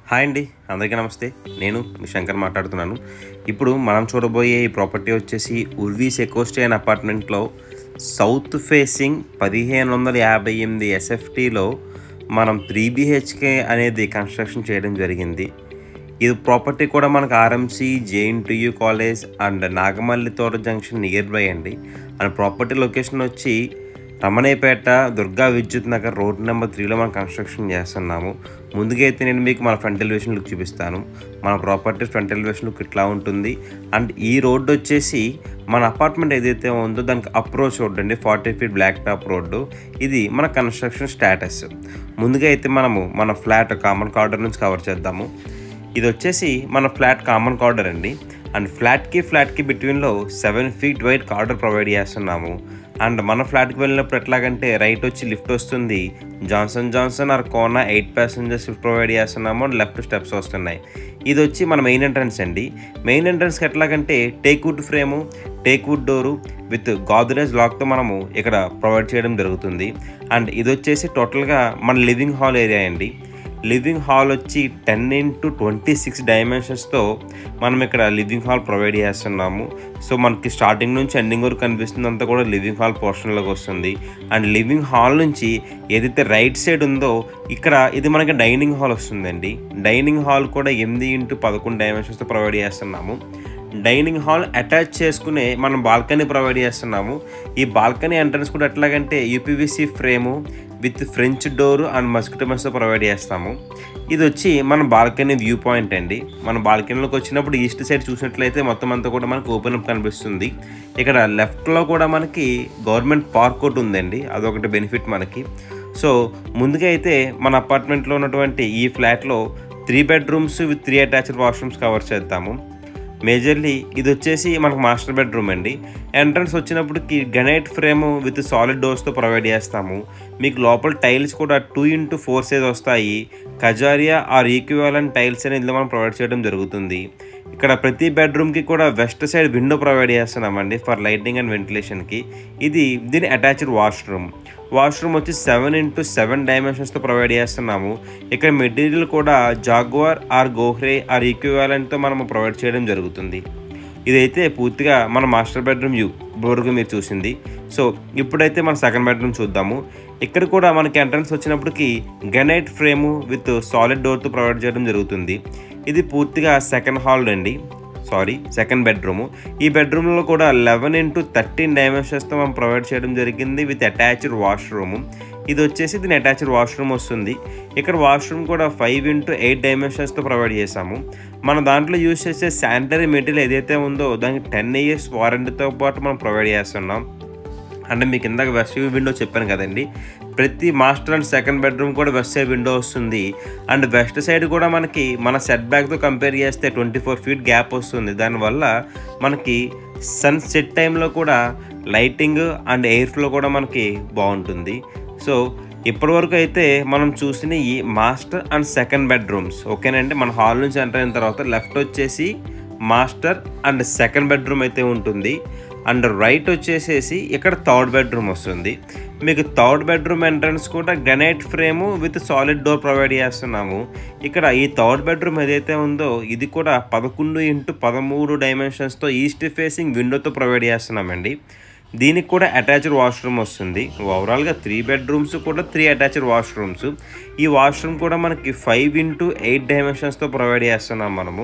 hi అండి అందరికీ నమస్తే నేను మీ శంకర్ మాట్లాడుతున్నాను ఇప్పుడు మనం చూడబోయే ఈ ప్రాపర్టీ వచ్చేసి ఉర్వీస్ ఎకోస్టేన్ అపార్ట్మెంట్లో సౌత్ ఫేసింగ్ పదిహేను వందల యాభై ఎనిమిది ఎస్ఎఫ్టీలో మనం త్రీ బిహెచ్కే అనేది కన్స్ట్రక్షన్ చేయడం జరిగింది ఇది ప్రాపర్టీ కూడా మనకు RMC JNTU college and Nagamalli Thota junction near by అండి అండ్ ప్రాపర్టీ లొకేషన్ వచ్చి రమణేపేట దుర్గా విద్యుత్ నగర్ రోడ్ నెంబర్ త్రీలో మనం కన్స్ట్రక్షన్ చేస్తున్నాము ముందుగా అయితే నేను మీకు మన ఫ్రంట్ ఎలివేషన్ లుక్ చూపిస్తాను మన ప్రాపర్టీ ఫ్రంట్ ఎలివేషన్ లుక్ ఇట్లా ఉంటుంది అండ్ ఈ రోడ్డు వచ్చేసి మన అపార్ట్మెంట్ ఏదైతే ఉందో దానికి అప్రోచ్ రోడ్ అండి forty feet black top road ఇది మన కన్స్ట్రక్షన్ స్టేటస్ ముందుగా అయితే మనము మన ఫ్లాట్ కామన్ కార్డర్ నుంచి కవర్ చేద్దాము ఇది వచ్చేసి మన ఫ్లాట్ కామన్ కార్డర్ అండి అండ్ ఫ్లాట్కి ఫ్లాట్కి బిట్వీన్లో seven feet wide corridor provide చేస్తున్నాము అండ్ మన ఫ్లాట్కి వెళ్ళినప్పుడు ఎట్లాగంటే రైట్ వచ్చి లిఫ్ట్ వస్తుంది Johnson Johnson or Kone eight passengers lift provide చేస్తున్నాము అండ్ లెఫ్ట్ స్టెప్స్ వస్తున్నాయి ఇది వచ్చి మన మెయిన్ ఎంట్రన్స్ అండి మెయిన్ ఎంట్రన్స్కి ఎట్లాగంటే teak wood frame teak wood door with Godrej లాక్తో మనము ఇక్కడ ప్రొవైడ్ చేయడం జరుగుతుంది అండ్ ఇది వచ్చేసి టోటల్గా మన లివింగ్ హాల్ ఏరియా అండి లివింగ్ హాల్ వచ్చి టెన్ ఇంటూ ట్వంటీ సిక్స్ డైమెన్షన్స్తో మనం ఇక్కడ లివింగ్ హాల్ ప్రొవైడ్ చేస్తున్నాము సో మనకి స్టార్టింగ్ నుంచి ఎండింగ్ వరకు కనిపిస్తుందంతా కూడా లివింగ్ హాల్ పోర్షన్లోకి వస్తుంది అండ్ లివింగ్ హాల్ నుంచి ఏదైతే రైట్ సైడ్ ఉందో ఇక్కడ ఇది మనకి డైనింగ్ హాల్ వస్తుందండి డైనింగ్ హాల్ కూడా ఎనిమిది ఇంటూ పదకొండు డైమెన్షన్స్తో ప్రొవైడ్ చేస్తున్నాము డైనింగ్ హాల్ అటాచ్ చేసుకునే మనం బాల్కనీ ప్రొవైడ్ చేస్తున్నాము ఈ బాల్కనీ ఎంట్రన్స్ కూడా ఎట్లాగంటే UPVC frame with French door and మస్కిటోమస్తో ప్రొవైడ్ చేస్తాము ఇది వచ్చి మన బాల్కనీ వ్యూ పాయింట్ అండి మన బాల్కనీలోకి వచ్చినప్పుడు ఈస్ట్ సైడ్ చూసినట్లయితే మొత్తం అంతా కూడా మనకు ఓపెన్ అప్ కనిపిస్తుంది ఇక్కడ లెఫ్ట్లో కూడా మనకి గవర్నమెంట్ పార్క్ ఒకటి ఉందండి అదొకటి బెనిఫిట్ మనకి సో ముందుగా అయితే మన అపార్ట్మెంట్లో ఉన్నటువంటి ఈ ఫ్లాట్లో three bedrooms with three attached washrooms cover చేద్దాము మేజర్లీ ఇది వచ్చేసి మనకు మాస్టర్ బెడ్రూమ్ అండి ఎంట్రన్స్ వచ్చినప్పటికి గనైట్ ఫ్రేమ్ విత్ సాలిడ్ డోర్స్తో ప్రొవైడ్ చేస్తాము మీకు లోపల టైల్స్ కూడా టూ ఇంటూ ఫోర్ సైజ్ వస్తాయి కజారియా ఆర్ ఈక్వివాలెంట్ టైల్స్ అనేది ఇందులో మనం ప్రొవైడ్ చేయడం జరుగుతుంది ఇక్కడ ప్రతి బెడ్రూమ్కి కూడా వెస్ట్ సైడ్ విండో ప్రొవైడ్ చేస్తున్నామండి ఫర్ లైటింగ్ అండ్ వెంటిలేషన్కి ఇది దీని అటాచ్డ్ వాష్రూమ్ వాష్రూమ్ వచ్చి సెవెన్ ఇంటూ సెవెన్ డైమెన్షన్స్తో ప్రొవైడ్ చేస్తున్నాము ఇక్కడ మెటీరియల్ కూడా జాగ్వార్ ఆర్ గోహ్రే ఆర్ ఈక్వివాలెంట్తో మనము ప్రొవైడ్ చేయడం జరుగుతుంది ఇదైతే పూర్తిగా మన మాస్టర్ బెడ్రూమ్ వ్యూ వరకు మీరు చూసింది సో ఇప్పుడైతే మన సెకండ్ బెడ్రూమ్ చూద్దాము ఇక్కడ కూడా మనకి ఎంట్రన్స్ వచ్చినప్పటికి గనైట్ ఫ్రేము విత్ సాలిడ్ డోర్తో ప్రొవైడ్ చేయడం జరుగుతుంది ఇది పూర్తిగా సెకండ్ హాల్ అండి సారీ సెకండ్ బెడ్రూము ఈ బెడ్రూమ్లో కూడా లెవెన్ ఇంటూ థర్టీన్ డైమెన్షన్స్తో మనం ప్రొవైడ్ చేయడం జరిగింది విత్ అటాచ్డ్ వాష్రూము ఇది వచ్చేసి దీని అటాచ్డ్ వాష్రూమ్ వస్తుంది ఇక్కడ వాష్రూమ్ కూడా ఫైవ్ ఇంటూ ఎయిట్ డైమెన్షన్స్తో ప్రొవైడ్ చేసాము మన దాంట్లో యూజ్ చేసే శానిటరీ మెటీరియల్ ఏదైతే ఉందో దానికి టెన్ ఇయర్స్ వారంటీతో పాటు మనం ప్రొవైడ్ చేస్తున్నాం అంటే మీకు ఇందాక వెస్ట్ వ్యూ విండో చెప్పాను కదండి ప్రతి మాస్టర్ అండ్ సెకండ్ బెడ్రూమ్ కూడా వెస్ట్ సైడ్ విండో వస్తుంది అండ్ వెస్ట్ సైడ్ కూడా మనకి మన సెట్ బ్యాక్తో కంపేర్ చేస్తే ట్వంటీ ఫోర్ ఫీట్ గ్యాప్ వస్తుంది దానివల్ల మనకి సన్ సెట్ టైంలో కూడా లైటింగ్ అండ్ ఎయిర్ ఫ్లో కూడా మనకి బాగుంటుంది సో ఇప్పటివరకు అయితే మనం చూసిన ఈ మాస్టర్ అండ్ సెకండ్ బెడ్రూమ్స్ ఓకేనండి మన హాల్ నుంచి ఎంటర్ అయిన తర్వాత లెఫ్ట్ వచ్చేసి మాస్టర్ అండ్ సెకండ్ బెడ్రూమ్ అయితే ఉంటుంది అండ్ రైట్ వచ్చేసేసి ఇక్కడ థర్డ్ బెడ్రూమ్ వస్తుంది మీకు థర్డ్ బెడ్రూమ్ ఎంట్రన్స్ కూడా granite frame with solid door provide చేస్తున్నాము ఇక్కడ ఈ థర్డ్ బెడ్రూమ్ ఏదైతే ఉందో ఇది కూడా పదకొండు ఇంటూ పదమూడు డైమెన్షన్స్తో ఈస్ట్ ఫేసింగ్ విండోతో ప్రొవైడ్ చేస్తున్నామండి దీనికి కూడా అటాచ్డ్ వాష్రూమ్ వస్తుంది ఓవరాల్గా త్రీ బెడ్రూమ్స్ కూడా త్రీ అటాచ్డ్ వాష్రూమ్స్ ఈ వాష్రూమ్ కూడా మనకి ఫైవ్ ఇంటూ ఎయిట్ డైమెన్షన్స్తో ప్రొవైడ్ చేస్తున్నాం మనము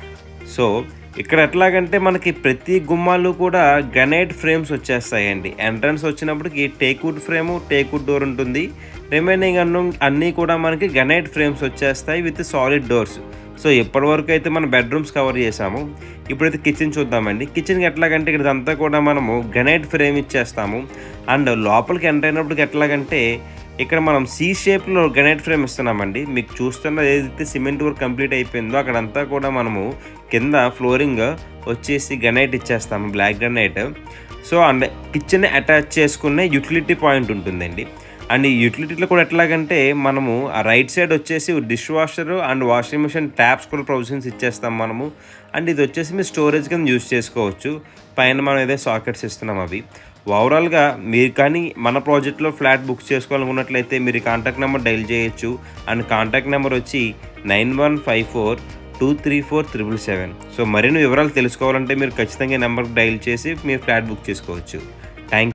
సో ఇక్కడ ఎట్లాగంటే మనకి ప్రతి గుమ్మాలు కూడా గనైట్ ఫ్రేమ్స్ వచ్చేస్తాయండి ఎంట్రన్స్ వచ్చినప్పటికి టేక్వుడ్ ఫ్రేము టేక్వుడ్ డోర్ ఉంటుంది రిమైనింగ్ అన్ను అన్నీ కూడా మనకి గనైట్ ఫ్రేమ్స్ వచ్చేస్తాయి విత్ సాలిడ్ డోర్స్ సో ఇప్పటివరకు అయితే మనం బెడ్రూమ్స్ కవర్ చేసాము ఇప్పుడైతే కిచెన్ చూద్దామండి కిచెన్కి ఎట్లాగంటే ఇక్కడ ఇదంతా కూడా మనము గనైట్ ఫ్రేమ్ ఇచ్చేస్తాము అండ్ లోపలికి ఎంటర్ అయినప్పటికి ఎట్లాగంటే ఇక్కడ మనం సి షేప్లో గ్రనైట్ ఫ్రేమ్ ఇస్తున్నామండి మీకు చూస్తున్న ఏదైతే సిమెంట్ వర్క్ కంప్లీట్ అయిపోయిందో అక్కడంతా కూడా మనము కింద ఫ్లోరింగ్ వచ్చేసి గ్రనైట్ ఇచ్చేస్తాము black granite so and kitchen attach చేసుకునే యూటిలిటీ పాయింట్ ఉంటుందండి అండ్ ఈ యూటిలిటీలో కూడా ఎట్లాగంటే మనము ఆ రైట్ సైడ్ వచ్చేసి dish washer and washing machine taps కూడా ప్రొవిజన్స్ ఇచ్చేస్తాం మనము అండ్ ఇది వచ్చేసి మీరు స్టోరేజ్ కింద యూస్ చేసుకోవచ్చు పైన మనం ఏదైతే సాకెట్స్ ఇస్తున్నాం అవి ఓవరాల్గా మీరు కానీ మన ప్రాజెక్ట్లో ఫ్లాట్ బుక్ చేసుకోవాలనుకున్నట్లయితే మీరు కాంటాక్ట్ నెంబర్ డైల్ చేయొచ్చు అండ్ కాంటాక్ట్ నెంబర్ వచ్చి nine one five four two three four triple seven so మరిన్ని వివరాలు తెలుసుకోవాలంటే మీరు ఖచ్చితంగా ఈ నెంబర్కి డైల్ చేసి మీరు ఫ్లాట్ బుక్ చేసుకోవచ్చు